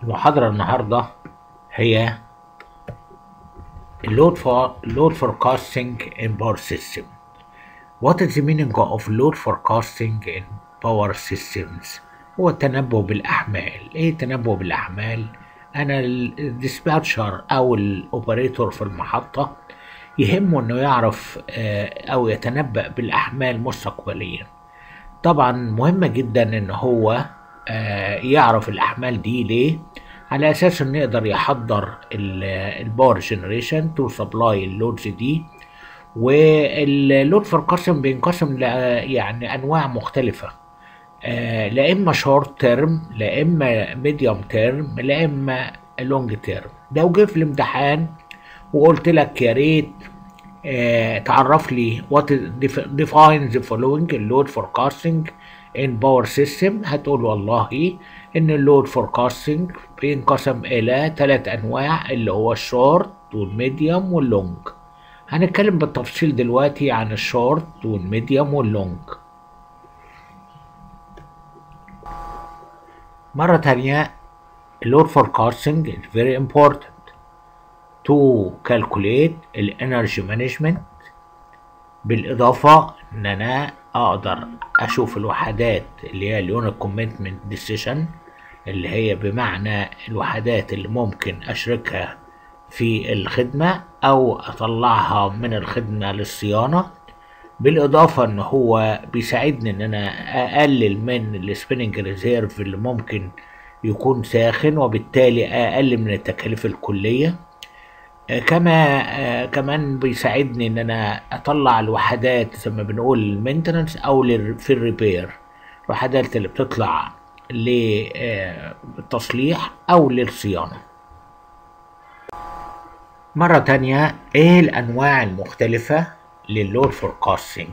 المحاضرة النهاردة هي load for load forecasting in power system. What is the meaning of load forecasting in power systems? هو التنبؤ بالأحمال. إيه التنبؤ بالأحمال؟ أنا الديسباتشر أو الأوبريتور في المحطة يهمه إنه يعرف آه، أو يتنبأ بالأحمال مستقبليا. طبعا مهم جدا إن هو آه، يعرف الأحمال دي ليه؟ على اساس انه يقدر يحضر الباور جنريشن تو سبلاي اللودز دي واللود فوركاستنج بينقسم ل يعني انواع مختلفه آه، لا اما شورت تيرم لا اما ميديوم تيرم لا اما لونج تيرم لو جه في الامتحان وقلت لك يا ريت آه، تعرف لي what is define the following load forecasting in power system هتقول والله ان اللود فوركاستنج بينقسم الى ثلاث انواع اللي هو الشورت والميديوم واللونج هنتكلم بالتفصيل دلوقتي عن الشورت والميديوم واللونج مرة تانية اللود forecasting is very important to calculate الانرجي مانجمنت بالإضافة إن أنا أقدر أشوف الوحدات اللي هي اليونت كوميتمنت ديسيشن اللي هي بمعنى الوحدات اللي ممكن أشركها في الخدمة أو أطلعها من الخدمة للصيانة بالإضافة إن هو بيساعدني إن أنا أقلل من السبيننج ريزيرف اللي ممكن يكون ساخن وبالتالي أقلل من التكاليف الكلية آه، كما آه، كمان بيساعدني ان انا اطلع الوحدات زي ما بنقول المينتننس او لل- في الريبير الوحدات اللي بتطلع للتصليح او للصيانة مرة تانية ايه الانواع المختلفة لللود فوركاستنج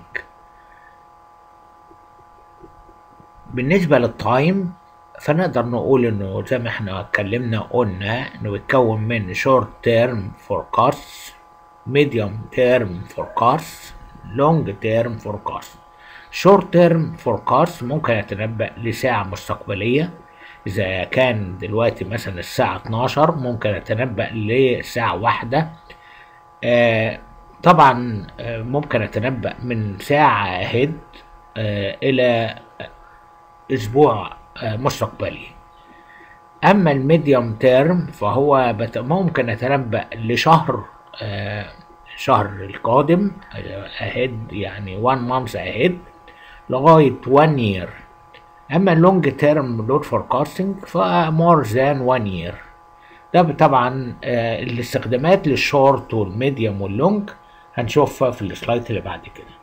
بالنسبة للتايم فنقدر نقول انه زي ما احنا اتكلمنا قلنا انه بيتكون من شورت تيرم فوركاست ميديوم تيرم فوركاست لونج تيرم فوركاست شورت تيرم فوركاست ممكن يتنبأ لساعة مستقبلية إذا كان دلوقتي مثلا الساعة 12 ممكن يتنبأ للساعة واحدة آه طبعا آه ممكن أتنبأ من ساعة أهيد آه إلى اسبوع آه، مستقبلي اما الميديوم تيرم فهو بت- ممكن اتنبأ لشهر آه، شهر القادم اهيد يعني 1 مانث اهيد لغايه 1 يير اما اللونج تيرم لود فوركاستنج فمور ذان 1 يير ده طبعا آه، الاستخدامات للشورت والميديوم واللونج هنشوفها في السلايد اللي بعد كده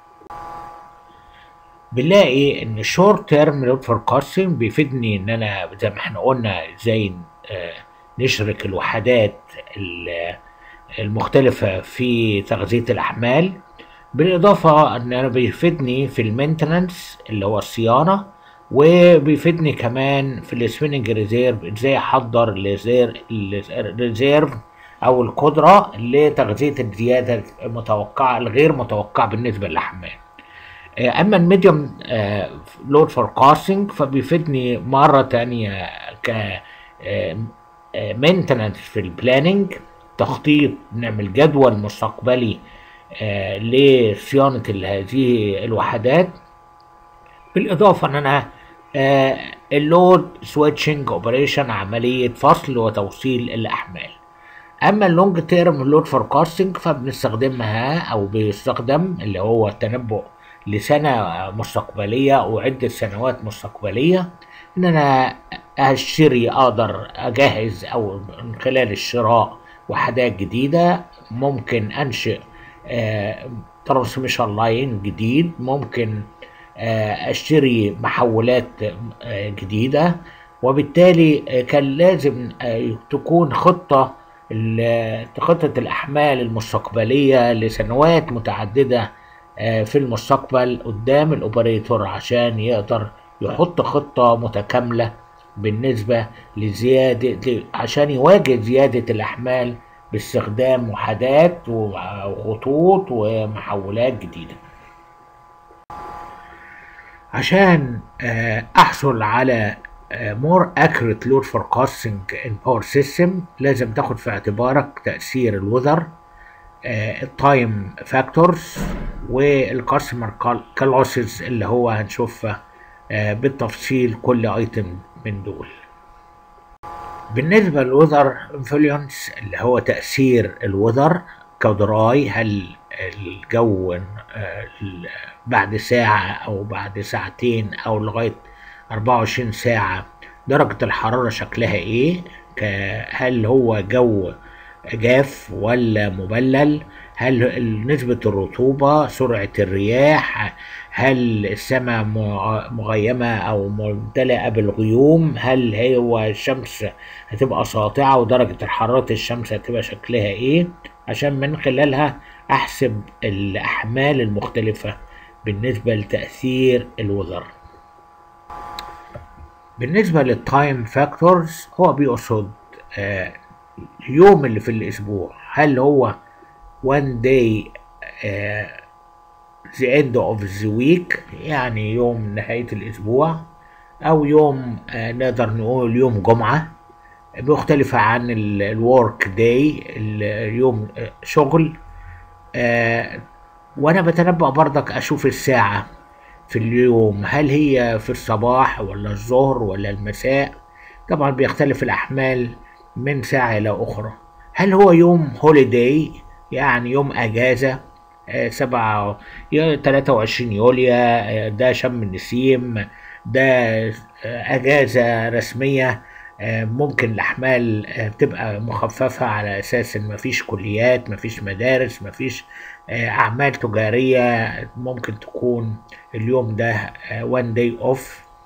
بنلاقي ان الشورت تيرم لود فوركاستنج بيفيدني ان انا زي ما احنا قلنا ازاي آه، نشرك الوحدات ال- المختلفة في تغذية الأحمال بالإضافة إن أنا بيفيدني في المينتننس اللي هو الصيانة وبيفيدني كمان في السبيننج ريزيرف ازاي احضر الريزير- الريزيرف او القدرة لتغذية الزيادة المتوقعة الغير متوقعة بالنسبة للأحمال آه، اما الميديوم لود فوركاستنج فبيفيدني مره تانية ك مينتننس في البلاننج تخطيط نعمل جدول مستقبلي آه، لصيانه ال- هذه الوحدات بالاضافه ان انا اللود سويتشنج اوبريشن عمليه فصل وتوصيل الاحمال اما اللونج تيرم لود فوركاستنج فبنستخدمها او بيستخدم اللي هو التنبؤ لسنه مستقبليه او عده سنوات مستقبليه ان انا اشتري اقدر اجهز او من خلال الشراء وحدات جديده ممكن انشئ ترانسميشن لاين جديد ممكن آه، اشتري محولات آه، جديده وبالتالي آه، كان لازم آه، تكون خطه ال- خطه الاحمال المستقبليه لسنوات متعدده آه، في المستقبل قدام الاوبريتور عشان يقدر يحط خطه متكامله بالنسبه لزياده ل- عشان يواجه زياده الاحمال باستخدام وحدات وخطوط ومحولات جديده عشان آه، احصل على more accurate load forecasting in power system لازم تاخد في اعتبارك تأثير الوذر التايم فاكتورز والكاستمر كلوسز اللي هو هنشوفها آه، بالتفصيل كل ايتم من دول بالنسبة للوذر انفلونس اللي هو تأثير الوذر كدراي هل الجو آه، ال- بعد ساعة أو بعد ساعتين أو لغاية 24 ساعة درجة الحرارة شكلها إيه ك- هل هو جو جاف ولا مبلل هل ال- نسبة الرطوبة سرعة الرياح هل السماء م- مغيمة أو ممتلئة بالغيوم هل هو الشمس هتبقى ساطعة ودرجة حرارة الشمس هتبقى شكلها إيه عشان من خلالها أحسب الأحمال المختلفة بالنسبة لتأثير الوذر بالنسبة للتايم فاكتورز هو بيقصد آه، اليوم اللي في الأسبوع هل هو one day آه، the end of the week يعني يوم نهاية الأسبوع أو يوم آه، نقدر نقول يوم جمعة مختلفة عن الورك داي اليوم آه، شغل آه، وأنا بتنبأ برضك أشوف الساعة في اليوم هل هي في الصباح ولا الظهر ولا المساء طبعا بيختلف الأحمال من ساعة إلى أخرى هل هو يوم هوليداي يعني يوم أجازة آه، سبعة يا 23 يوليو آه، ده شم النسيم ده آه، أجازة رسمية آه، ممكن الأحمال آه، بتبقى مخففة على أساس إن مفيش كليات مفيش مدارس مفيش آه، أعمال تجارية ممكن تكون اليوم ده آه، one day off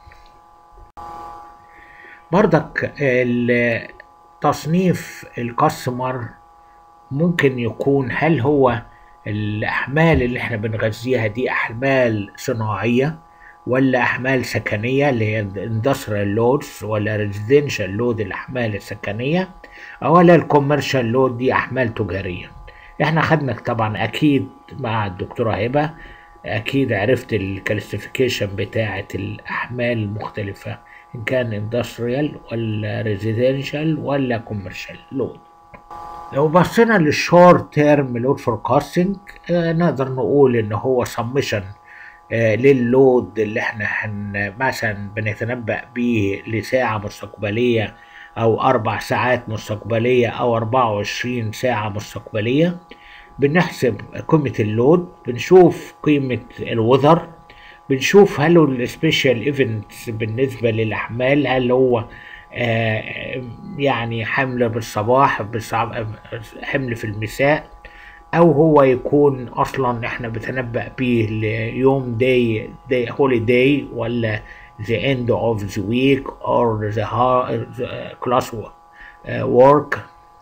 برضك ال- تصنيف الكاستمر ممكن يكون هل هو الأحمال اللي احنا بنغذيها دي أحمال صناعية ولا أحمال سكنية اللي هي industrial loads ولا residential load الأحمال السكنية ولا الكوميرشال لود دي أحمال تجارية احنا خدنا طبعا أكيد مع الدكتورة هبة أكيد عرفت الكلاسيفيكيشن بتاعة الأحمال المختلفة إن كان industrial ولا residential ولا commercial load لو بصينا للشورت تيرم لود فوركاستنج نقدر نقول ان هو سمشن لللود اللي احنا هن مثلا بنتنبأ بيه لساعة مستقبلية او اربع ساعات مستقبلية او 24 ساعة مستقبلية بنحسب قيمة اللود بنشوف قيمة الوذر بنشوف هل السبيشال ايفنتس بالنسبة للأحمال هل هو آه، يعني حمل بالصباح بالصعب حمل في المساء او هو يكون اصلا احنا بنتنبأ بيه ليوم داي داي هوليداي ولا the end of the week or the, ha- the class uh, work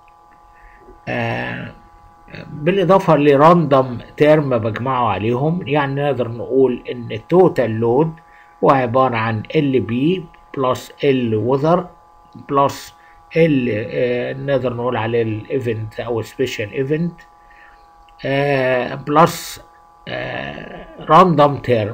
آه، بالإضافة لراندوم تيرم بجمعه عليهم يعني نقدر نقول إن التوتال لود هو عبارة عن ال بي بلس ال وذر بلس ال نقدر نقول عليه الايفنت أو سبيشال ايفنت بلس راندوم تيرم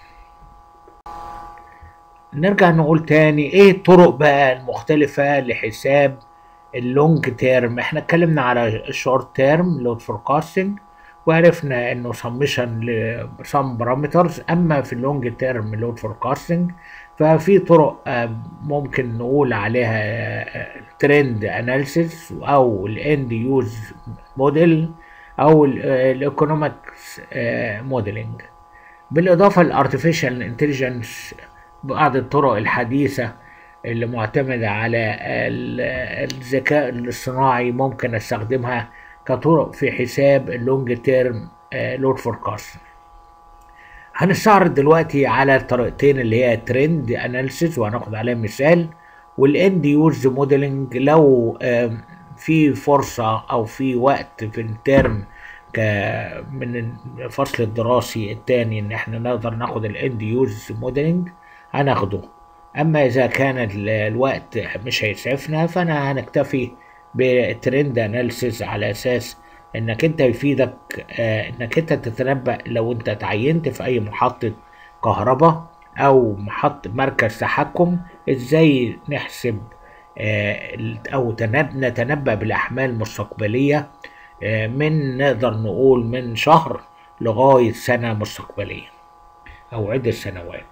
نرجع نقول تاني ايه الطرق بقى المختلفة لحساب اللونج تيرم احنا اتكلمنا على الشورت تيرم لود فوركاستنج وعرفنا انه سمشن لسم بارامترز اما في اللونج تيرم لود فوركاستنج ففي طرق آه، ممكن نقول عليها ترند اناليسيس او الاند يوز موديل او الايكونومكس موديلنج بالاضافه للارتفيشال انتليجنس بعض الطرق الحديثه اللي معتمده على ال- الذكاء الاصطناعي ممكن استخدمها كطرق في حساب اللونج تيرم لود فوركاست هنستعرض دلوقتي على الطريقتين اللي هي ترند اناليسيس وهناخد عليها مثال والاند يوز موديلنج لو آم، في فرصة او في وقت في الترم ك من الفصل الدراسي التاني ان احنا نقدر ناخد الاند يوز موديلنج هناخده اما اذا كان ال- الوقت مش هيسعفنا فانا هنكتفي بترند اناليسيس على اساس انك انت يفيدك آه، انك انت تتنبأ لو انت تعينت في اي محطة كهرباء او محط مركز تحكم ازاي نحسب آه، ال- او تنب- نتنبأ بالاحمال المستقبلية آه، من نقدر نقول من شهر لغاية سنة مستقبلية او عدة سنوات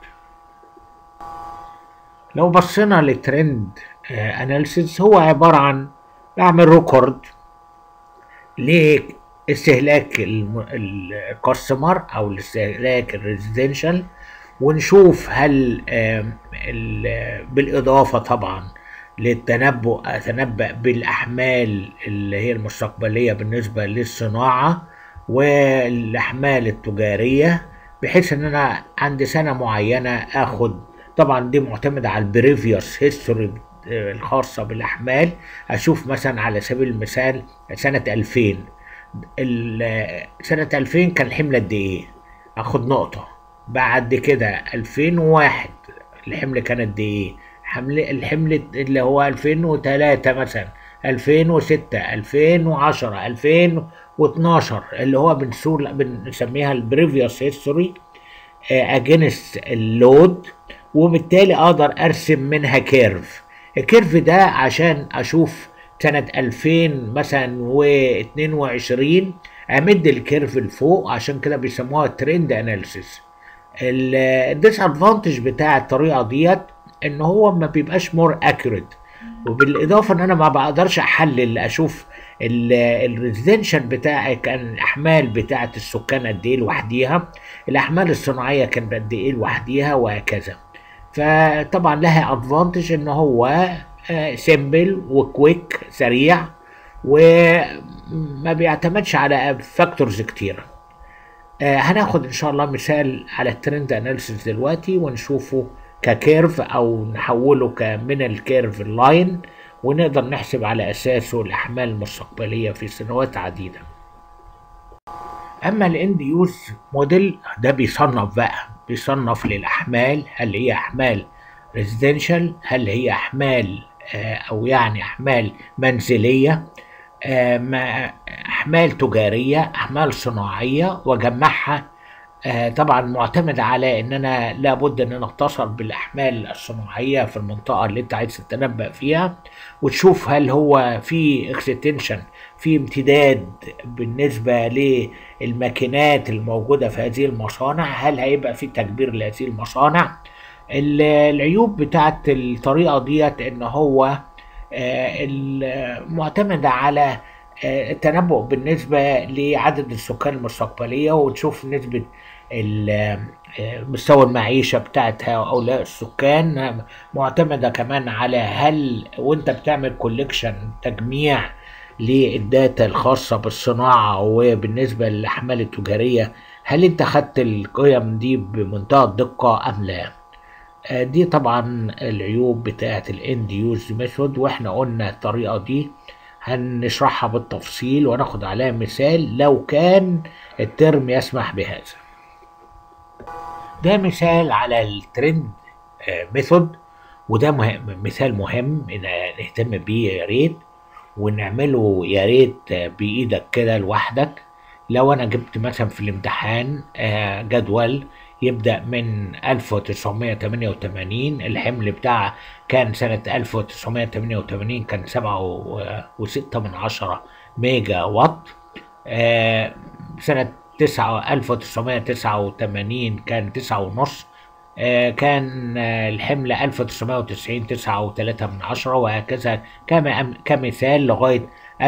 لو بصينا للترند اناليسيس هو عبارة عن بعمل ريكورد لاستهلاك الم- الكاستمر او الاستهلاك الريزيدنشال ونشوف هل آم، ال- بالاضافه طبعا للتنبؤ اتنبأ بالاحمال اللي هي المستقبليه بالنسبه للصناعه والاحمال التجاريه بحيث ان انا عند سنه معينه اخد طبعا دي معتمده على البريفيوس هيستوري الخاصه بالاحمال اشوف مثلا على سبيل المثال سنه 2000 ال- سنة 2000 كان الحمل قد ايه؟ اخد نقطة بعد كده 2001 الحمل كان قد ايه؟ حمل الحمل اللي هو 2003 مثلا 2006 2010 2012 اللي هو بنسول بنسميها البريفيوس هيستوري اجينست اللود وبالتالي اقدر ارسم منها كيرف الكيرف ده عشان اشوف سنة 2000 مثلا و22 امد الكيرف لفوق عشان كده بيسموها ترند اناليسيس الديس ادفانتج بتاع الطريقة ديت ان هو ما بيبقاش مور اكيوريت وبالاضافه ان انا ما بقدرش احلل اشوف الريزيدنشال بتاعي كان الاحمال بتاعه السكان قد ايه لوحديها الاحمال الصناعيه كان قد ايه لوحديها وهكذا فطبعا لها ادفانتج ان هو سيمبل وكويك سريع وما بيعتمدش على فاكتورز كتيره آه، هناخد ان شاء الله مثال على الترند اناليسيس دلوقتي ونشوفه ككيرف او نحوله ك- من الكيرف اللاين ونقدر نحسب على اساسه الاحمال المستقبليه في سنوات عديده اما الاند يوز موديل ده بيصنف بقى بيصنف للاحمال هل هي احمال ريزيدنشال هل هي احمال آه، او يعني احمال منزليه آه، ما- احمال تجاريه احمال صناعيه واجمعها آه، طبعا معتمد على ان انا لابد ان انا اتصل بالاحمال الصناعيه في المنطقه اللي انت عايز تتنبأ فيها وتشوف هل هو في اكستنشن في امتداد بالنسبه للماكينات الموجوده في هذه المصانع هل هيبقى في تكبير لهذه المصانع ال- العيوب بتاعت الطريقه ديت ان هو آه، المعتمدة على آه، التنبؤ بالنسبة لعدد السكان المستقبلية وتشوف نسبة ال- آه، مستوى المعيشة بتاعت هؤلاء السكان آه، معتمدة كمان على هل وانت بتعمل كوليكشن تجميع للداتا الخاصة بالصناعة وبالنسبة للأحمال التجارية هل انت خدت القيم دي بمنتهى الدقة أم لا؟ آه، دي طبعا العيوب بتاعت الاند يوز ميثود واحنا قلنا الطريقة دي هنشرحها بالتفصيل وناخد عليها مثال لو كان الترم يسمح بهذا ده مثال على الترند ميثود وده مهم مثال مهم ان نهتم بيه يا ريت ونعمله يا ريت آه، بايدك كده لوحدك لو انا جبت مثلا في الامتحان آه، جدول يبدأ من 1988 الحمل بتاع كان سنة 1988 كان سبعة وستة من عشرة ميجا وات آه، سنة تسعة 1989 كان تسعة ونص آه، كان آه، الحمل 1990 تسعة وتلاتة من عشرة وهكذا كم- كمثال لغاية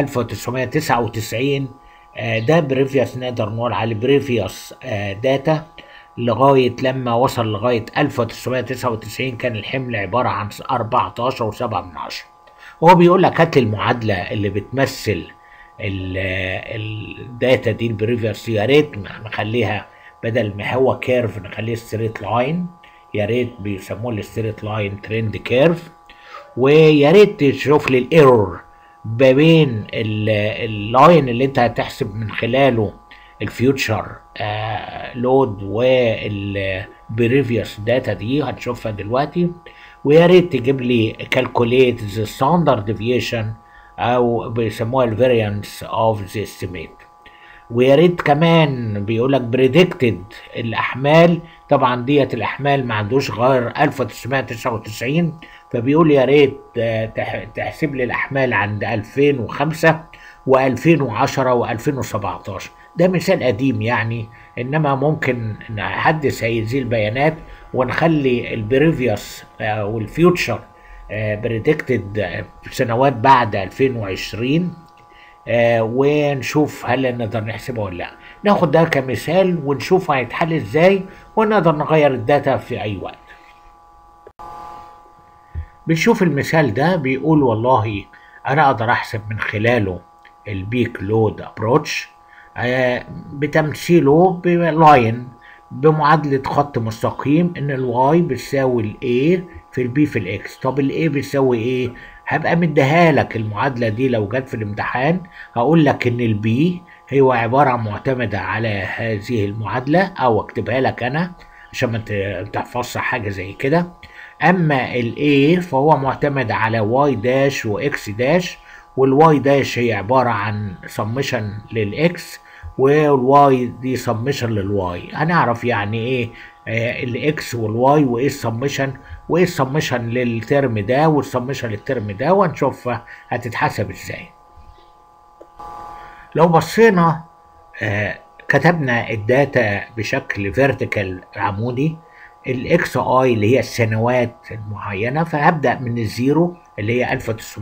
1999 آه، ده بريفيوس نقدر نقول على بريفيوس داتا لغاية لما وصل لغاية 1999 كان الحمل عبارة عن 14 وسبعة من عشرة هو بيقول لك هات لي المعادلة اللي بتمثل ال- الداتا دي البريفيوس يا ريت نخليها بدل ما هو كيرف نخليه ستريت لاين يا ريت بيسموه الستريت لاين ترند كيرف ويا ريت تشوف لي الايرور ما بين ال- اللاين اللي انت هتحسب من خلاله الفيوتشر لود والبريفيوس داتا دي هنشوفها دلوقتي ويا ريت تجيب لي كالكوليت ذا ستاندرد ديفيشن او بيسموها الفاريانس اوف ذا استيميت ويا ريت كمان بيقول لك بريدكتد الاحمال طبعا ديت الاحمال ما عندوش غير 1999 فبيقول يا ريت آه، تح- تحسب لي الاحمال عند 2005 و2010 و2017 ده مثال قديم يعني انما ممكن نحدث هذه البيانات ونخلي البريفيوس والفيوتشر بريدكتد سنوات بعد 2020 آه، ونشوف هل نقدر نحسبها ولا لا ناخد ده كمثال ونشوف هيتحل ازاي ونقدر نغير الداتا في اي وقت بنشوف المثال ده بيقول والله انا اقدر احسب من خلاله البيك لود ابروتش بتمثيله بلاين بمعادلة خط مستقيم ان الواي بتساوي الاي في البي في الاكس طب الاي بتساوي ايه هبقى مديها لك المعادلة دي لو جت في الامتحان هقول لك ان البي هو عبارة عن معتمدة على هذه المعادلة او اكتبها لك انا عشان ما ت- تحفظش حاجة زي كده اما الاي فهو معتمد على واي داش واكس داش والواي داش هي عبارة عن سمشن للاكس والواي دي سمشن للواي هنعرف يعني ايه الاكس والواي وايه السمشن وايه السمشن للترم ده والسمشن للترم ده وهنشوف هتتحسب ازاي لو بصينا آه، كتبنا الداتا بشكل فيرتيكال عمودي الاكس اي اللي هي السنوات المعينه فهبدا من الزيرو اللي هي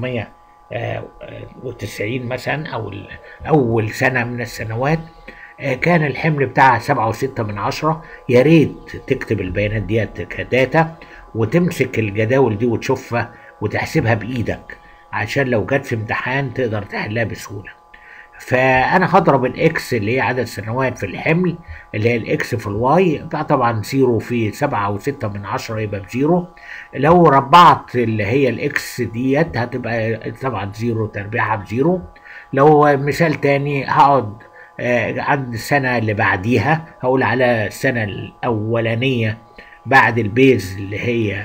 1990 مثلا او ال- اول سنه من السنوات آه، كان الحمل بتاعها سبعة وستة من عشرة يا ريت تكتب البيانات ديت كداتا وتمسك الجداول دي وتشوفها وتحسبها بإيدك عشان لو جت في امتحان تقدر تحلها بسهولة فانا هضرب الاكس اللي هي عدد سنوات في الحمل اللي هي الاكس في الواي طبعا زيرو في سبعة وستة من عشرة يبقى بزيرو لو ربعت اللي هي الاكس ديت هتبقى طبعا زيرو تربيعها بزيرو لو مثال تاني هقعد آه، عند السنة اللي بعديها هقول على السنة الأولانية بعد البيز اللي هي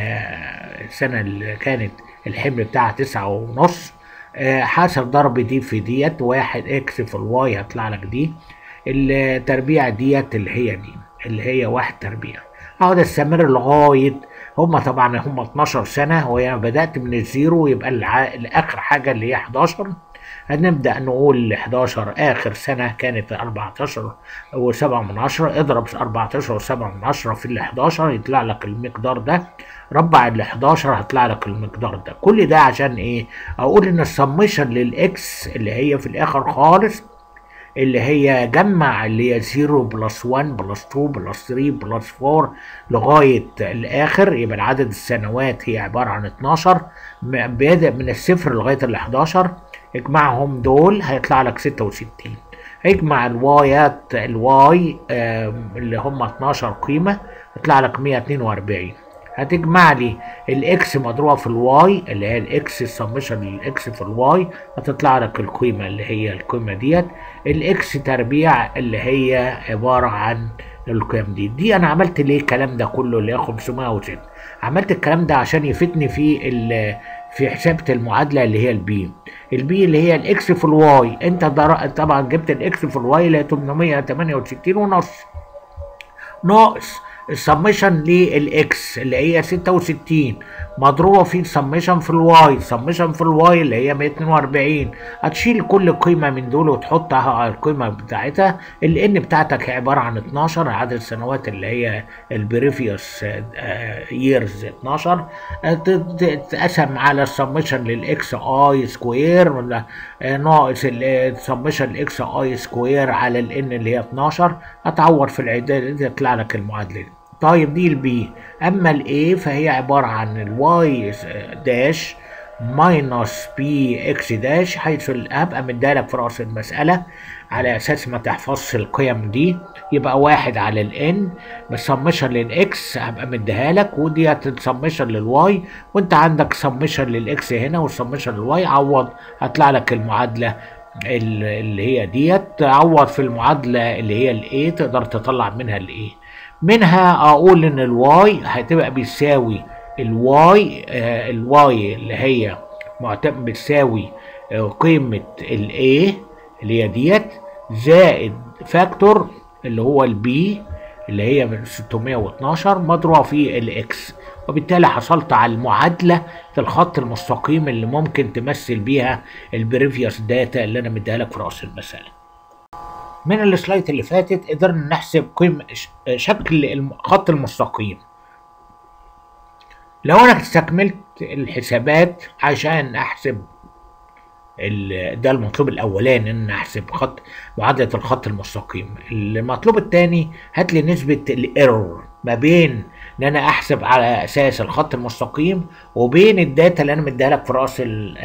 آه، السنة اللي كانت الحمل بتاعها تسعة ونص آه، حسب ضرب دي في ديت واحد اكس في الواي هيطلع لك دي التربيع ديت اللي هي دي اللي هي واحد تربيع اقعد استمر لغاية هما طبعا هما 12 سنة وهي بدأت من الزيرو يبقى الع... الآخر حاجة اللي هي 11 هنبدأ نقول 11 آخر سنة كانت 14 و7 من عشرة اضرب 14 و7 من عشرة في ال 11 يطلع لك المقدار ده ربع ال 11 هيطلع لك المقدار ده كل ده عشان ايه اقول ان السمشن للاكس اللي هي في الاخر خالص اللي هي جمع اللي هي 0 بلس 1 بلس 2 بلس 3 بلس 4 لغاية الآخر يبقى عدد السنوات هي عبارة عن 12 م- بادئ من الصفر لغاية ال 11 اجمعهم دول هيطلع لك 66 اجمع الوايات الواي آم، اللي هم 12 قيمة يطلع لك 142 هتجمع لي الاكس مضروبه في الواي اللي هي الاكس السمشن للاكس في الواي هتطلع لك القيمه اللي هي القيمه ديت الاكس تربيع اللي هي عباره عن القيم دي دي انا عملت ليه الكلام ده كله اللي هي 506 عملت الكلام ده عشان يفيدني في ال في حسابة المعادلة اللي هي البي البي اللي هي الاكس في الواي انت در- طبعا جبت الاكس في الواي اللي هي 868 ونص ناقص السمشن للاكس اللي هي 66 مضروبه في السمشن في الواي سمشن في الواي اللي هي 142 هتشيل كل قيمه من دول وتحطها على القيمه بتاعتها الان بتاعتك هي عباره عن 12 عدد السنوات اللي هي البريفيوس ييرز 12 آه، ت- ت- تتقسم على السمشن للاكس اي سكوير ولا آه، ناقص السمشن الاكس اي سكوير على الان اللي هي 12 هتعوض في العداد دي يطلع لك المعادله دي طيب دي البي اما الاي فهي عباره عن الواي داش ماينس بي اكس داش حيث ال- هبقى مديلك في راس المساله على اساس ما تحفظش القيم دي يبقى واحد على الان بسمشن للاكس هبقى مديها لك ودي هتسمشن للواي وانت عندك سمشن للاكس هنا وسمشن للواي عوض هطلع لك المعادله ال- اللي هي ديت تعوض في المعادله اللي هي الاي تقدر تطلع منها الاي منها اقول ان الواي هتبقى بيساوي الواي آه الواي اللي هي معتمد بتساوي آه قيمة الاي اللي هي ديت زائد فاكتور اللي هو البي اللي هي من 612 مضروبة في الاكس وبالتالي حصلت على المعادلة في الخط المستقيم اللي ممكن تمثل بيها البريفيوس داتا اللي انا مديها لك في رأس المسألة من السلايد اللي فاتت قدرنا نحسب قيمة شكل الخط المستقيم لو انا استكملت الحسابات عشان احسب ده المطلوب الاولاني ان احسب خط معادله الخط المستقيم المطلوب الثاني هات لي نسبه الايرور ما بين ان انا احسب على اساس الخط المستقيم وبين الداتا اللي انا مديها لك في راس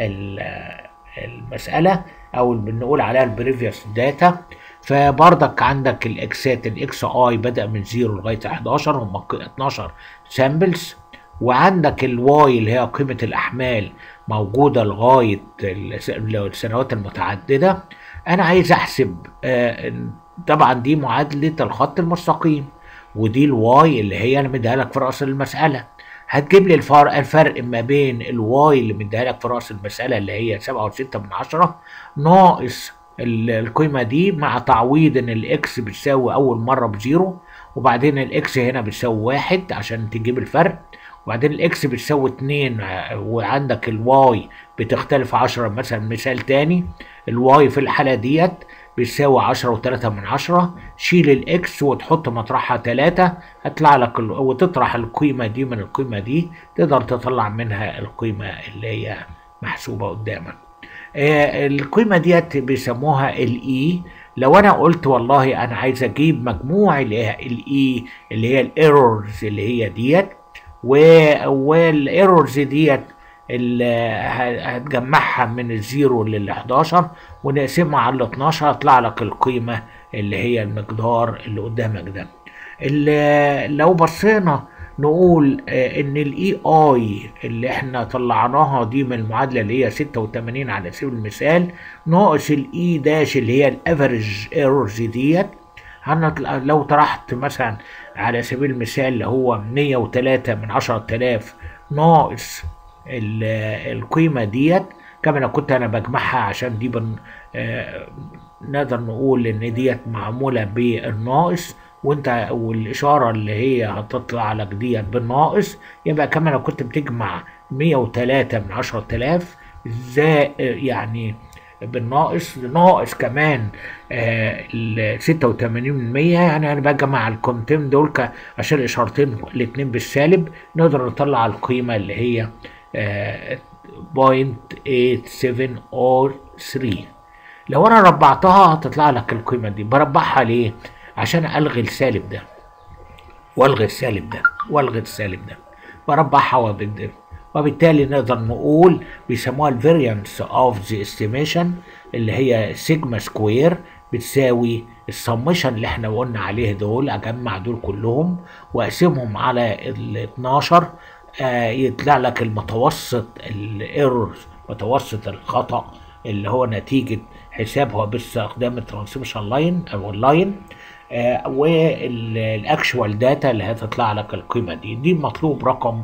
المساله او بنقول عليها البريفيوس داتا فبرضك عندك الاكسات الاكس اي بدا من 0 لغايه 11 هم 12 سامبلز وعندك الواي اللي هي قيمة الأحمال موجودة لغاية السنوات المتعددة أنا عايز أحسب طبعا دي معادلة الخط المستقيم ودي الواي اللي هي أنا مديها لك في رأس المسألة هتجيب لي الفرق الفرق ما بين الواي اللي مديها لك في رأس المسألة اللي هي سبعة وستة من عشرة ناقص القيمة دي مع تعويض إن الإكس بتساوي أول مرة بزيرو وبعدين الإكس هنا بتساوي واحد عشان تجيب الفرق وبعدين الاكس بتساوي اتنين وعندك الواي بتختلف عشرة مثلا مثال تاني الواي في الحالة ديت بتساوي عشرة وتلاتة من عشرة شيل الاكس وتحط مطرحها تلاتة هتطلع لك ال... وتطرح القيمة دي من القيمة دي تقدر تطلع منها القيمة اللي هي محسوبة قدامك آه القيمة ديت بيسموها الاي لو انا قلت والله انا عايز اجيب مجموع الاي اللي هي الايرورز اللي هي ديت والايرورز ديت هتجمعها من الزيرو لل 11 ونقسمها على ال 12 هيطلع لك القيمه اللي هي المقدار اللي قدامك ده اللي لو بصينا نقول ان الاي اي اللي احنا طلعناها دي من المعادله اللي هي 86 على سبيل المثال ناقص الاي داش اللي هي الافريج ايرورز ديت لو طرحت مثلا على سبيل المثال اللي هو 103 من 10000 ناقص القيمة ديت كما انا كنت انا بجمعها عشان دي بن آه نقدر نقول ان ديت معمولة بالناقص وانت والاشارة اللي هي هتطلع لك ديت بالناقص يبقى كما لو كنت بتجمع 103 من 10000 ازاي يعني بالناقص ناقص كمان ال 86% يعني انا بجمع القيمتين دول عشان الاشارتين الاتنين بالسالب نقدر نطلع القيمه اللي هي 0.8703 لو انا ربعتها هتطلع لك القيمه دي بربعها ليه؟ عشان الغي السالب ده والغي السالب ده والغي السالب ده بربعها وبالدل وبالتالي نقدر نقول بيسموها الفاريانس اوف ذا استيميشن اللي هي سيجما سكوير بتساوي السمشن اللي احنا قلنا عليه دول اجمع دول كلهم واقسمهم على ال 12 آه يطلع لك المتوسط الايرورز متوسط الخطا اللي هو نتيجه حسابها باستخدام الترانسميشن لاين او اللاين آه والاكشوال داتا اللي هتطلع لك القيمه دي دي مطلوب رقم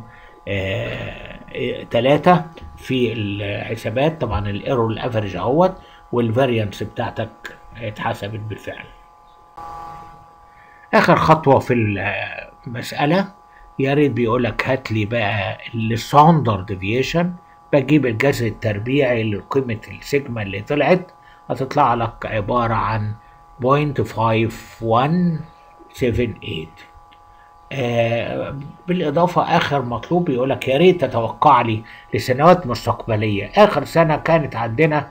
ثلاثة آه في الحسابات طبعا الايرور الافرج اهوت والفاريانس بتاعتك اتحسبت بالفعل اخر خطوة في المسألة يا ريت بيقول لك هات لي بقى الستاندرد ديفيشن بجيب الجذر التربيعي لقيمة السيجما اللي طلعت هتطلع لك عبارة عن 0.5178 آه بالإضافة آخر مطلوب يقول لك يا ريت تتوقع لي لسنوات مستقبلية آخر سنة كانت عندنا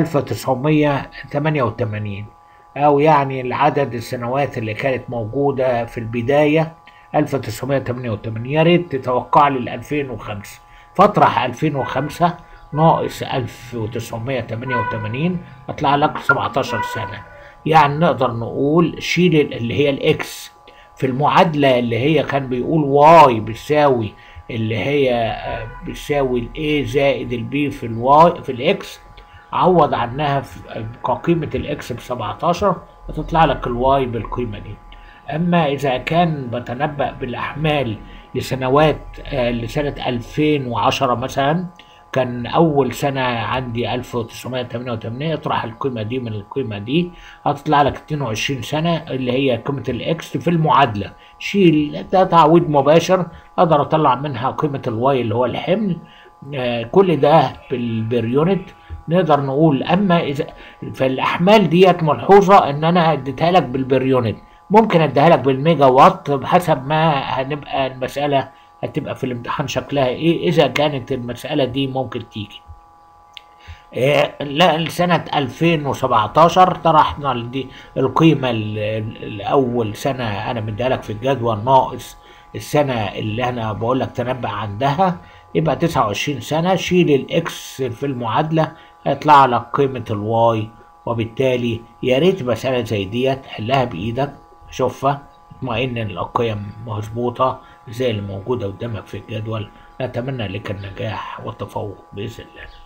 1988 أو يعني العدد السنوات اللي كانت موجودة في البداية 1988 يا ريت تتوقع لي 2005 فاطرح 2005 ناقص 1988 هطلع لك 17 سنة يعني نقدر نقول شيل اللي هي الاكس في المعادلة اللي هي كان بيقول واي بتساوي اللي هي بتساوي الاي زائد البي في الواي في الاكس عوض عنها كقيمة الاكس ب 17 هتطلع لك الواي بالقيمة دي اما اذا كان بتنبأ بالاحمال لسنوات آه لسنة 2010 مثلا كان أول سنة عندي 1988 اطرح القيمة دي من القيمة دي هتطلع لك 22 سنة اللي هي قيمة الإكس في المعادلة شيل ده تعويض مباشر أقدر أطلع منها قيمة الواي اللي هو الحمل آه كل ده بالبريونت نقدر نقول أما إذا في الأحمال ديت ملحوظة إن أنا اديتها لك بالبريونت ممكن اديها لك بالميجا وات بحسب ما هنبقى المسألة هتبقى في الامتحان شكلها ايه اذا كانت المسألة دي ممكن تيجي إيه لا سنة 2017 طرحنا دي القيمة الأول سنة أنا مديها لك في الجدول ناقص السنة اللي أنا بقول لك تنبأ عندها يبقى 29 سنة شيل الإكس في المعادلة هيطلع لك قيمة الواي وبالتالي يا ريت مسألة زي ديت تحلها بإيدك شوفها اطمئن ان القيم مظبوطة زي اللي موجودة قدامك في الجدول نتمنى لك النجاح والتفوق بإذن الله